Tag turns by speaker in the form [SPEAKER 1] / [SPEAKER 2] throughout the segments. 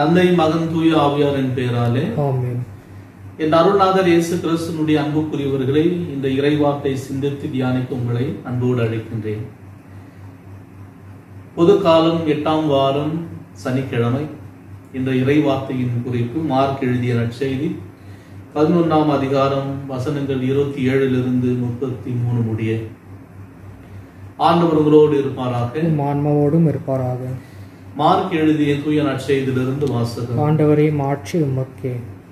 [SPEAKER 1] தந்தை மகன் தூய ஆவியாரின் பெயராலே
[SPEAKER 2] ஆமென்
[SPEAKER 1] என் அருள்நாதர் இயேசு கிறிஸ்துனுடைய அன்புக்குரியவர்களை இந்த இறைவார்த்தை சிந்தித்து தியானிக்க உங்களை அன்போடு அழைக்கின்றேன் பொது காலம் எட்டாம் வாரம் சனிக்கிழமை இந்த இறைவார்த்தையின் குறிப்பு மார்க் எழுதிய நற்செய்தி பதினொன்றாம் அதிகாரம் வசனங்கள் இருபத்தி ஏழிலிருந்து முப்பத்தி மூணு முடிய ஆண்டவர் உங்களோடு இருப்பாராக
[SPEAKER 2] உம் ஆன்மாவோடும் இருப்பாராக
[SPEAKER 1] மார்க் எழுதிய தூய நற்செய்தியிலிருந்து வாசகம்
[SPEAKER 2] ஆண்டவரை மாற்றி உமக்கே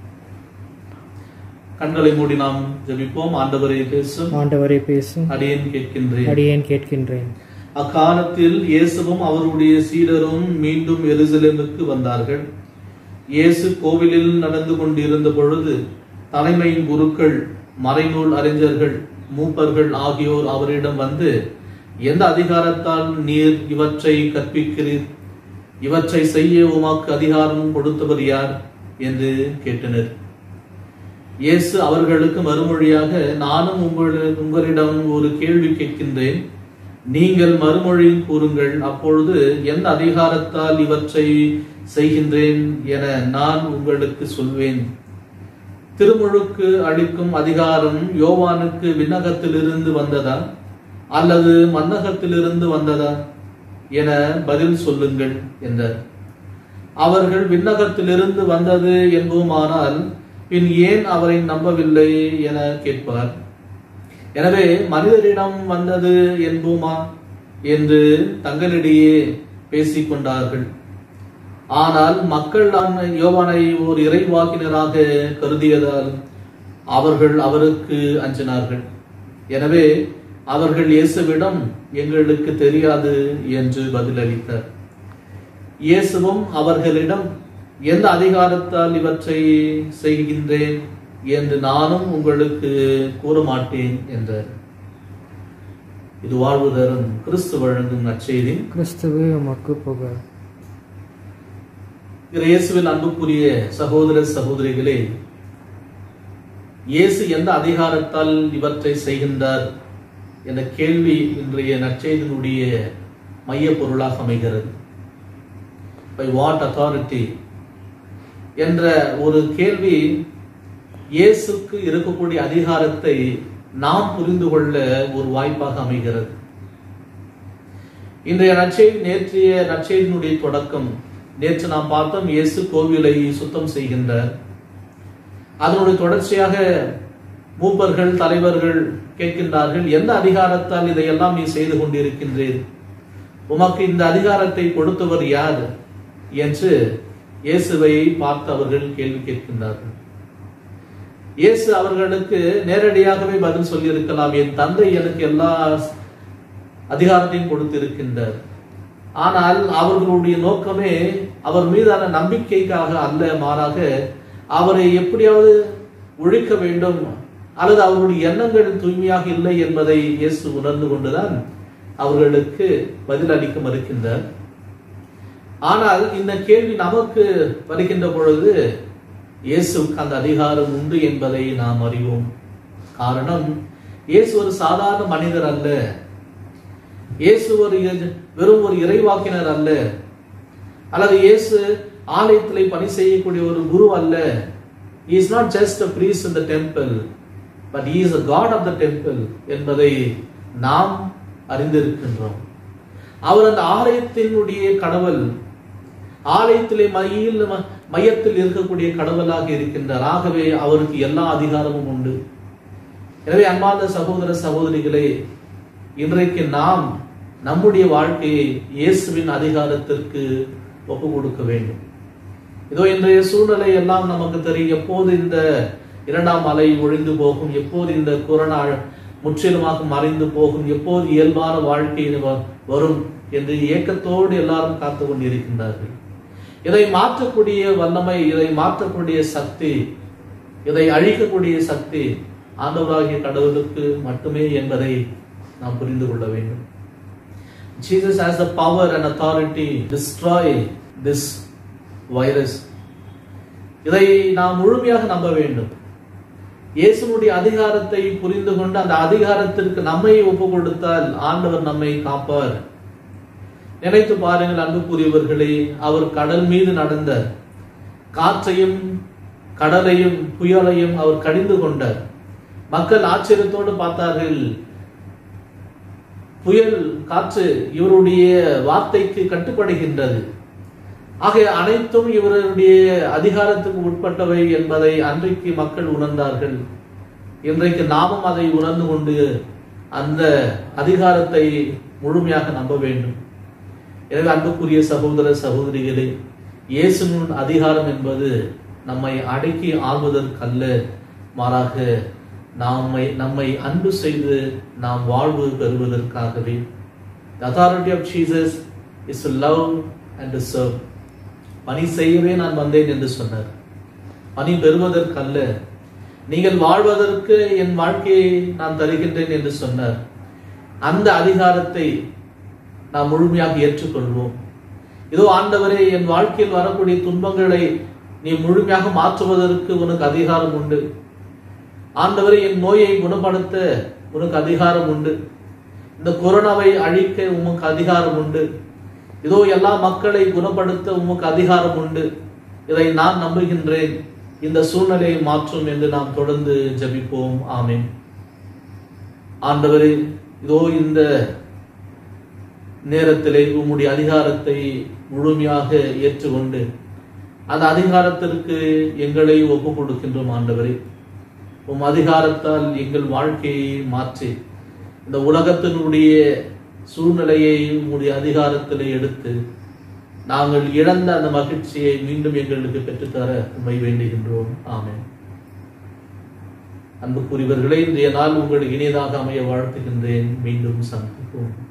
[SPEAKER 1] கண்களை மூடி நாம் ஜெபிப்போம் ஆண்டவரை பேசும்
[SPEAKER 2] ஆண்டவரை பேசும்
[SPEAKER 1] அடியேன் கேட்கின்றேன்
[SPEAKER 2] அடியேன் கேட்கின்றேன்
[SPEAKER 1] அக்காலத்தில் இயேசுவும் அவருடைய சீடரும் மீண்டும் எருசலேமுக்கு வந்தார்கள் இயேசு கோவிலில் நடந்து கொண்டிருந்த பொழுது தலைமையின் குருக்கள் மறைநூல் அறிஞர்கள் மூப்பர்கள் ஆகியோர் அவரிடம் வந்து எந்த அதிகாரத்தால் நீர் இவற்றை கற்பிக்கிறீர் இவற்றை செய்ய உமக்கு அதிகாரம் கொடுத்தவர் யார் என்று கேட்டனர் இயேசு அவர்களுக்கு மறுமொழியாக நானும் உங்கள் உங்களிடம் ஒரு கேள்வி கேட்கின்றேன் நீங்கள் மறுமொழி கூறுங்கள் அப்பொழுது எந்த அதிகாரத்தால் இவற்றை செய்கின்றேன் என நான் உங்களுக்கு சொல்வேன் திருமுழுக்கு அளிக்கும் அதிகாரம் யோவானுக்கு விண்ணகத்திலிருந்து வந்ததா அல்லது மன்னகத்திலிருந்து வந்ததா என பதில் சொல்லுங்கள் என்றார் அவர்கள் விண்ணகத்திலிருந்து வந்தது என்போமானால் பின் ஏன் அவரை நம்பவில்லை என கேட்பார் எனவே மனிதரிடம் வந்தது என்போமா என்று தங்களிடையே பேசிக் கொண்டார்கள் ஆனால் மக்கள் அந்த யோவானை ஒரு இறைவாக்கினராக கருதியதால் அவர்கள் அவருக்கு அஞ்சினார்கள் எனவே அவர்கள் இயேசுவிடம் எங்களுக்கு தெரியாது என்று பதிலளித்தார் இயேசுவும் அவர்களிடம் எந்த அதிகாரத்தால் இவற்றை செய்கின்றேன் என்று நானும் உங்களுக்கு கூற மாட்டேன் என்றார் இது வாழ்வு தரும் கிறிஸ்து வழங்கும் நற்செய்தி
[SPEAKER 2] கிறிஸ்துவே உமக்கு புகழ்
[SPEAKER 1] இயேசுவில் அன்புக்குரிய சகோதர சகோதரிகளே இயேசு எந்த அதிகாரத்தால் இவற்றை செய்கின்றார் என்ற கேள்வி இன்றைய நற்செய்தியினுடைய மைய பொருளாக அமைகிறது பை வாட் அத்தாரிட்டி என்ற ஒரு கேள்வி இயேசுக்கு இருக்கக்கூடிய அதிகாரத்தை நாம் புரிந்து கொள்ள ஒரு வாய்ப்பாக அமைகிறது இன்றைய நற்செய்தி நேற்றைய நற்செய்தியினுடைய தொடக்கம் நேற்று நாம் பார்த்தோம் இயேசு கோவிலை சுத்தம் செய்கின்றார் அதனுடைய தொடர்ச்சியாக மூப்பர்கள் தலைவர்கள் கேட்கின்றார்கள் எந்த அதிகாரத்தால் இதையெல்லாம் நீ செய்து கொண்டிருக்கின்றீர் உமக்கு இந்த அதிகாரத்தை கொடுத்தவர் யார் என்று இயேசுவை பார்த்து அவர்கள் கேள்வி கேட்கின்றார்கள் இயேசு அவர்களுக்கு நேரடியாகவே பதில் சொல்லியிருக்கலாம் என் தந்தை எனக்கு எல்லா அதிகாரத்தையும் கொடுத்திருக்கின்றார் ஆனால் அவர்களுடைய நோக்கமே அவர் மீதான நம்பிக்கைக்காக அல்ல மாறாக அவரை எப்படியாவது ஒழிக்க வேண்டும் அல்லது அவருடைய எண்ணங்கள் தூய்மையாக இல்லை என்பதை இயேசு உணர்ந்து கொண்டுதான் அவர்களுக்கு பதில் அளிக்க மறுக்கின்றார் ஆனால் இந்த கேள்வி நமக்கு வருகின்ற பொழுது இயேசுக்கு அந்த அதிகாரம் உண்டு என்பதை நாம் அறிவோம் காரணம் இயேசு ஒரு சாதாரண மனிதர் அல்ல இயேசு ஒரு இ- வெறும் ஒரு இறைவாக்கினர் அல்ல அல்லது இயேசு ஆலயத்திலே பணி செய்யக்கூடிய ஒரு குரு அல்ல is not just a priest in the temple but he is a god of the temple என்பதை நாம் அறிந்திருக்கின்றோம் அவர் அந்த ஆலயத்தினுடைய கடவுள் ஆலயத்திலே மையில் மையத்தில் இருக்கக்கூடிய கடவுளாக இருக்கின்றார் ஆகவே அவருக்கு எல்லா அதிகாரமும் உண்டு எனவே அன்பார்ந்த சகோதர சகோதரிகளே இன்றைக்கு நாம் நம்முடைய வாழ்க்கையை இயேசுவின் அதிகாரத்திற்கு ஒப்பு கொடுக்க வேண்டும் இதோ இன்றைய சூழ்நிலை எல்லாம் நமக்கு தெரியும் எப்போது இந்த இரண்டாம் அலை ஒழிந்து போகும் எப்போது இந்த கொரோனா முற்றிலுமாக மறைந்து போகும் எப்போது இயல்பான வாழ்க்கை வ- வரும் என்று ஏக்கத்தோடு எல்லாரும் காத்து கொண்டிருக்கின்றார்கள் இதை மாற்றக்கூடிய வல்லமை இதை மாற்றக்கூடிய சக்தி இதை அழிக்கக்கூடிய சக்தி ஆண்டவராகிய கடவுளுக்கு மட்டுமே என்பதை நாம் புரிந்து கொள்ள வேண்டும் Jesus has the power and authority to destroy this virus. இதை நாம் முழுமையாக நம்ப வேண்டும் இயேசுனுடைய அதிகாரத்தை புரிந்து கொண்டு அந்த அதிகாரத்திற்கு நம்மை ஒப்பு கொடுத்தால் ஆண்டவர் நம்மை காப்பார் நினைத்து பாருங்கள் அன்புக்குரியவர்களே அவர் கடல் மீது நடந்த காற்றையும் கடலையும் புயலையும் அவர் கடிந்து கொண்டார் மக்கள் ஆச்சரியத்தோடு பார்த்தார்கள் புயல் காற்று இவருடைய வார்த்தைக்கு கட்டுப்படுகின்றது ஆக அனைத்தும் இவருடைய அதிகாரத்துக்கு உட்பட்டவை என்பதை அன்றைக்கு மக்கள் உணர்ந்தார்கள் இன்றைக்கு நாமும் அதை உணர்ந்து கொண்டு அந்த அதிகாரத்தை முழுமையாக நம்ப வேண்டும் எனவே அன்புக்குரிய சகோதர சகோதரிகளே இயேசுவின் அதிகாரம் என்பது நம்மை அடக்கி ஆள்வதற்கல்ல மாறாக நம்மை நம்மை அன்பு செய்து நாம் வாழ்வு பெறுவதற்காகவே The authority of Jesus is to love and to serve. பணி செய்யவே நான் வந்தேன் என்று சொன்னார் பணி பெறுவதற்கல்ல நீங்கள் வாழ்வதற்கு என் வாழ்க்கையை நான் தருகின்றேன் என்று சொன்னார் அந்த அதிகாரத்தை நாம் முழுமையாக ஏற்றுக்கொள்வோம் இதோ ஆண்டவரே என் வாழ்க்கையில் வரக்கூடிய துன்பங்களை நீ முழுமையாக மாற்றுவதற்கு உனக்கு அதிகாரம் உண்டு ஆண்டவரே என் நோயை குணப்படுத்த உனக்கு அதிகாரம் உண்டு இந்த கொரோனாவை அழிக்க உமக்கு அதிகாரம் உண்டு இதோ எல்லா மக்களை குணப்படுத்த உமக்கு அதிகாரம் உண்டு இதை நான் நம்புகின்றேன் இந்த சூழ்நிலையை மாற்றும் என்று நாம் தொடர்ந்து ஜபிப்போம் ஆமேன் ஆண்டவரே இதோ இந்த நேரத்திலே உம்முடைய அதிகாரத்தை முழுமையாக ஏற்றுக்கொண்டு அந்த அதிகாரத்திற்கு எங்களை ஒப்பு கொடுக்கின்றோம் ஆண்டவரே உம் அதிகாரத்தால் எங்கள் வாழ்க்கையை மாற்றி இந்த உலகத்தினுடைய சூழ்நிலையை உம்முடைய அதிகாரத்திலே எடுத்து நாங்கள் இழந்த அந்த மகிழ்ச்சியை மீண்டும் எங்களுக்கு பெற்றுத்தர உண்மை வேண்டுகின்றோம் ஆமென் அன்புக்குரியவர்களே இன்றைய நாள் உங்களுக்கு இனியதாக அமைய வாழ்த்துகின்றேன் மீண்டும் சந்திப்போம்